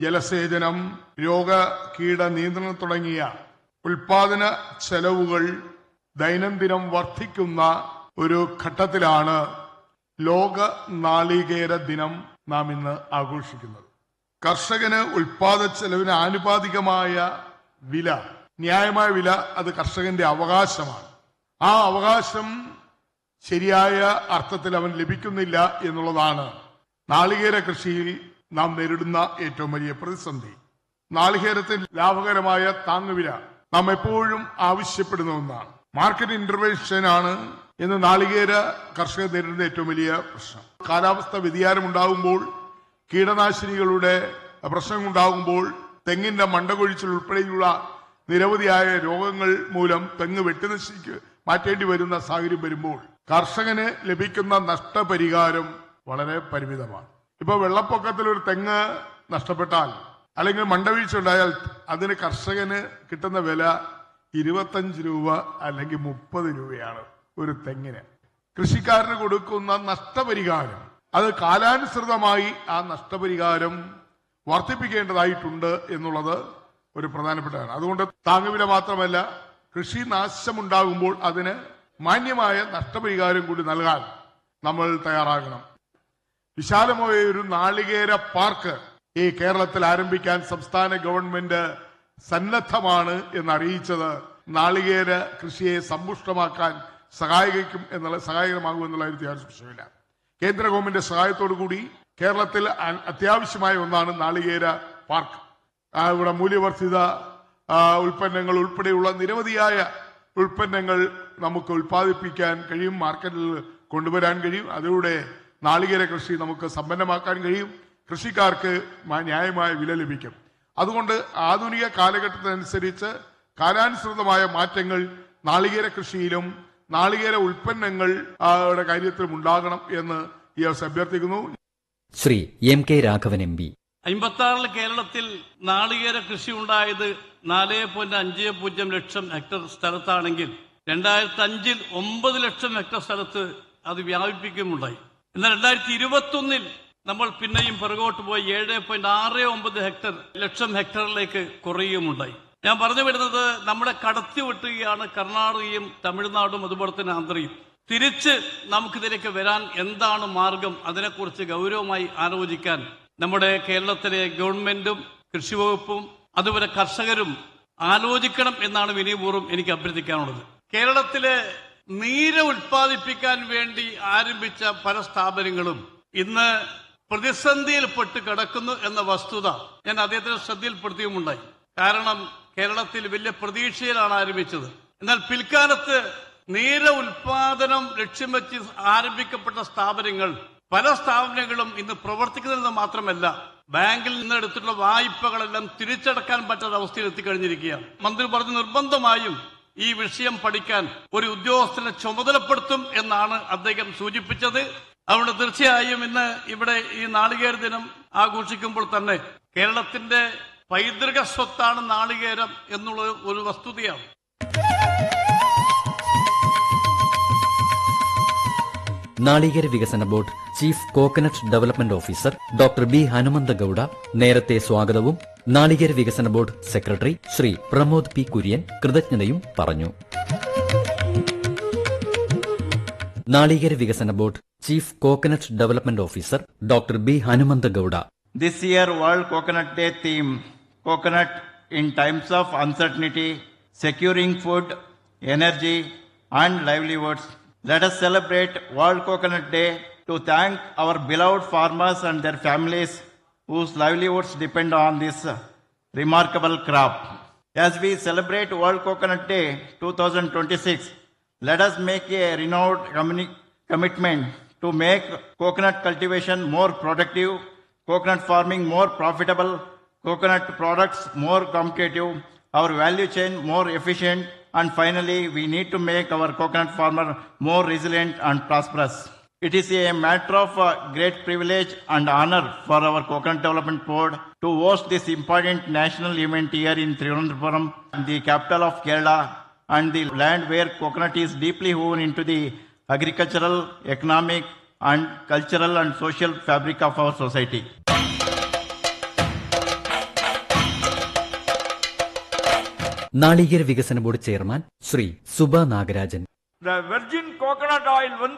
ജലസേചനം രോഗ കീട നിയന്ത്രണം തുടങ്ങിയ ഉൽപാദന ചെലവുകൾ ദൈനംദിനം വർദ്ധിക്കുന്ന ഒരു ഘട്ടത്തിലാണ് ലോക നാളികേര ദിനം നാം ഇന്ന് ആഘോഷിക്കുന്നത് കർഷകന് ഉൽപാദന ചെലവിന് ആനുപാതികമായ വില ന്യായമായ വില അത് കർഷകന്റെ അവകാശമാണ് ആ അവകാശം ശരിയായ അർത്ഥത്തിൽ അവൻ ലഭിക്കുന്നില്ല എന്നുള്ളതാണ് നാളികേര കൃഷിയിൽ നാം നേരിടുന്ന ഏറ്റവും വലിയ പ്രതിസന്ധി നാളികേരത്തിന് ലാഭകരമായ താങ്ങുവില നാം എപ്പോഴും ആവശ്യപ്പെടുന്ന ഒന്നാണ് മാർക്കറ്റ് ഇന്റർവെൻഷൻ ആണ് ഇന്ന് നാളികേര കർഷകർ നേരിടുന്ന ഏറ്റവും വലിയ പ്രശ്നം കാലാവസ്ഥ വ്യതിയാനം ഉണ്ടാകുമ്പോൾ കീടനാശിനികളുടെ പ്രശ്നം ഉണ്ടാകുമ്പോൾ തെങ്ങിന്റെ മണ്ടകൊഴിച്ചിൽ ഉൾപ്പെടെയുള്ള നിരവധിയായ രോഗങ്ങൾ മൂലം തെങ്ങ് വെട്ടിനശിക്ക് മാറ്റേണ്ടി വരുന്ന സാഹചര്യം വരുമ്പോൾ കർഷകന് ലഭിക്കുന്ന നഷ്ടപരിഹാരം വളരെ പരിമിതമാണ് ഇപ്പൊ വെള്ളപ്പൊക്കത്തിൽ ഒരു തെങ്ങ് നഷ്ടപ്പെട്ടാൽ അല്ലെങ്കിൽ മണ്ടവീഴ്ച ഉണ്ടായാൽ അതിന് കർഷകന് കിട്ടുന്ന വില ഇരുപത്തഞ്ച് രൂപ അല്ലെങ്കിൽ മുപ്പത് രൂപയാണ് ഒരു തെങ്ങിന് കൃഷിക്കാരന് കൊടുക്കുന്ന നഷ്ടപരിഹാരം അത് കാലാനുസൃതമായി ആ നഷ്ടപരിഹാരം വർദ്ധിപ്പിക്കേണ്ടതായിട്ടുണ്ട് എന്നുള്ളത് ഒരു പ്രധാനപ്പെട്ടതാണ് അതുകൊണ്ട് താങ്ങുവില മാത്രമല്ല കൃഷി നാശമുണ്ടാകുമ്പോൾ അതിന് മാന്യമായ നഷ്ടപരിഹാരം കൂടി നൽകാൻ നമ്മൾ തയ്യാറാകണം വിശാലമായ ഒരു നാളികേര പാർക്ക് ഈ കേരളത്തിൽ ആരംഭിക്കാൻ സംസ്ഥാന ഗവൺമെന്റ് സന്നദ്ധമാണ് എന്ന് അറിയിച്ചത് നാളികേര കൃഷിയെ സമ്പുഷ്ടമാക്കാൻ സഹായിക്കും എന്നുള്ള സഹായകരമാകും എന്നുള്ള കാര്യത്തിൽ യാതൊരു സംശയമില്ല കേന്ദ്ര ഗവൺമെന്റ് സഹായത്തോടു കൂടി കേരളത്തിൽ അ- അത്യാവശ്യമായ ഒന്നാണ് നാളികേര പാർക്ക് ആ, ഇവിടെ മൂല്യവർദ്ധിത ആ, ഉൽപ്പന്നങ്ങൾ ഉൾപ്പെടെയുള്ള നിരവധിയായ ഉൽപ്പന്നങ്ങൾ നമുക്ക് ഉൽപ്പാദിപ്പിക്കാൻ കഴിയും മാർക്കറ്റിൽ കൊണ്ടുവരാൻ കഴിയും അതിലൂടെ നാളികേര കൃഷി നമുക്ക് സമ്പന്നമാക്കാൻ കഴിയും കൃഷിക്കാർക്ക് മ- ന്യായമായ വില ലഭിക്കും അതുകൊണ്ട് ആധുനിക കാലഘട്ടത്തിനനുസരിച്ച് കാലാനുസൃതമായ മാറ്റങ്ങൾ നാളികേര കൃഷിയിലും നാളികേര ഉൽപ്പന്നങ്ങൾ ആ, യുടെ കാര്യത്തിലും ഉണ്ടാകണം എന്ന് ഈ അവസരം അഭ്യർത്ഥിക്കുന്നു Shri M K Raghavan M P അമ്പത്താറിൽ കേരളത്തിൽ നാളികേര കൃഷി ഉണ്ടായത് നാല് പോയിന്റ് അഞ്ച് പൂജ്യം ലക്ഷം ഹെക്ടർ സ്ഥലത്താണെങ്കിൽ രണ്ടായിരത്തി അഞ്ചിൽ ഒമ്പത് ലക്ഷം ഹെക്ടർ സ്ഥലത്ത് അത് വ്യാപിപ്പിക്കുകയുമുണ്ടായി എന്നാൽ രണ്ടായിരത്തി ഇരുപത്തി ഒന്നിൽ നമ്മൾ പിന്നെയും പിറകോട്ട് പോയി ഏഴ് പോയിന്റ് ആറ് ഒമ്പത് ഹെക്ടർ ലക്ഷം ഹെക്ടറിലേക്ക് കുറയുകയുമുണ്ടായി ഞാൻ പറഞ്ഞു വരുന്നത് നമ്മുടെ കടത്തി വിട്ടുകയാണ് കർണാടകയും തമിഴ്നാടും അതുപോലെ തന്നെ ആന്ധ്രയും തിരിച്ച് നമുക്കിതിലേക്ക് വരാൻ എന്താണ് മാർഗം അതിനെക്കുറിച്ച് ഗൗരവമായി ആലോചിക്കാൻ നമ്മുടെ കേരളത്തിലെ ഗവൺമെന്റും കൃഷി വകുപ്പും അതുപോലെ കർഷകരും ആലോചിക്കണം എന്നാണ് വിനയപൂർവ്വം എനിക്ക് അഭ്യർത്ഥിക്കാനുള്ളത് കേരളത്തിലെ നീര് ഉൽപ്പാദിപ്പിക്കാൻ വേണ്ടി ആരംഭിച്ച പല സ്ഥാപനങ്ങളും ഇന്ന് പ്രതിസന്ധിയിൽപ്പെട്ട് കിടക്കുന്നു എന്ന വസ്തുത ഞാൻ അദ്ദേഹത്തിന് ശ്രദ്ധയിൽപ്പെടുത്തിയുമുണ്ടായി കാരണം കേരളത്തിൽ വലിയ പ്രതീക്ഷയിലാണ് ആരംഭിച്ചത് എന്നാൽ പിൽക്കാലത്ത് നീര ഉൽപാദനം ലക്ഷ്യം വെച്ച് ആരംഭിക്കപ്പെട്ട സ്ഥാപനങ്ങൾ പല സ്ഥാപനങ്ങളും ഇന്ന് പ്രവർത്തിക്കുന്നതെന്ന് മാത്രമല്ല ബാങ്കിൽ നിന്ന് എടുത്തിട്ടുള്ള വായ്പകളെല്ലാം തിരിച്ചടക്കാൻ പറ്റാത്ത അവസ്ഥയിൽ എത്തിക്കഴിഞ്ഞിരിക്കുകയാണ് മന്ത്രി പറഞ്ഞു നിർബന്ധമായും ഈ വിഷയം പഠിക്കാൻ ഒരു ഉദ്യോഗസ്ഥനെ ചുമതലപ്പെടുത്തും എന്നാണ് അദ്ദേഹം സൂചിപ്പിച്ചത് അതുകൊണ്ട് തീർച്ചയായും ഇന്ന് ഇവിടെ ഈ നാളികേര ദിനം ആഘോഷിക്കുമ്പോൾ തന്നെ കേരളത്തിന്റെ പൈതൃക സ്വത്താണ് നാളികേരം എന്നുള്ളത് ഒരു വസ്തുതയാണ് നാളികേര വികസന board chief coconut development officer doctor B Hanumantha Gowda നേരത്തെ സ്വാഗതവും നാളികേര വികസന board secretary Shri Pramod P Kurian കൃതജ്ഞതയും പറഞ്ഞു നാളികേര വികസന board chief coconut development officer doctor B Hanumantha Gowda This year World Coconut Day theme Coconut in times of uncertainty, securing food, energy and livelihoods. Let us celebrate World Coconut Day to thank our beloved farmers and their families whose livelihoods depend on this uh, remarkable crop. As we celebrate World Coconut Day 2026, let us make a renewed communi- commitment to make coconut cultivation more productive, coconut farming more profitable, coconut products more competitive, our value chain more efficient, and finally, we need to make our coconut farmer more resilient and prosperous. It is a matter of uh, great privilege and honor for our Coconut Development Board to host this important national event here in Trivandrum, the capital of Kerala, and the land where coconut is deeply woven into the agricultural, economic, and cultural and social fabric of our society. നാളികേര വികസന board chairman Shri Suba Nagarajan The virgin coconut oil, one